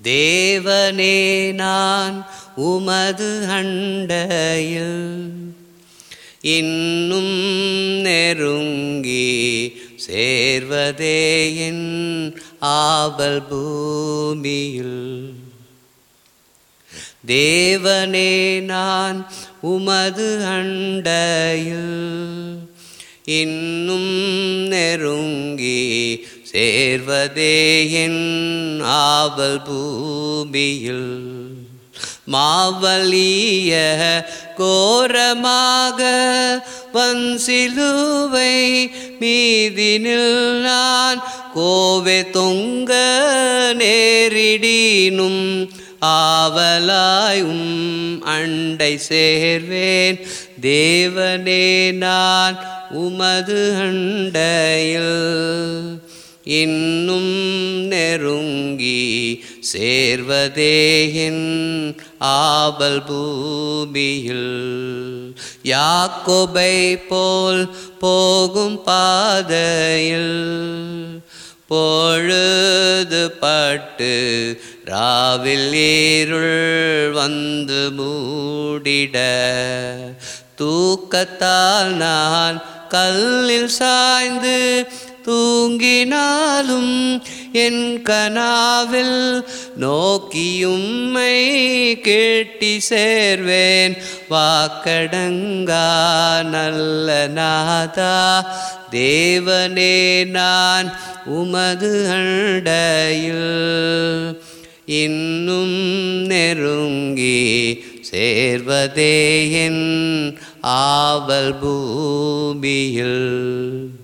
தேவனே நான் உமது அண்டையில் இன்னும் நெருங்கி சேர்வதே என் ஆவல் பூமியில் தேவனே நான் உமது அண்டையில் இன்னும் நெருங்கி சேர்வதே என் ஆவல் பூமியில் மாவலிய கோரமாக வன்சிலுவை மீதினில் நான் கோவே தொங்க நேரிடினும் ஆவலாயும் அண்டை சேர்வேன் தேவனே நான் உமது அண்டையில் இன்னும் நெருங்கி சேர்வதே என் ஆவல் பூமியில் யாக்கோபை போல் போகும் பாதையில் பொழுது பட்டு ராவில் இருள் வந்து மூடிட தூக்கத்தால் நான் கல்லில் சாய்ந்து தூங்கினாலும் என் கனாவில் நோக்கியும்மை கேட்டி சேர்வேன் வாக்கடங்கா நல்ல நாதா தேவனே நான் உமது அண்டையில் இன்னும் நெருங்கி சேர்வதே என் ஆவல் பூமியில்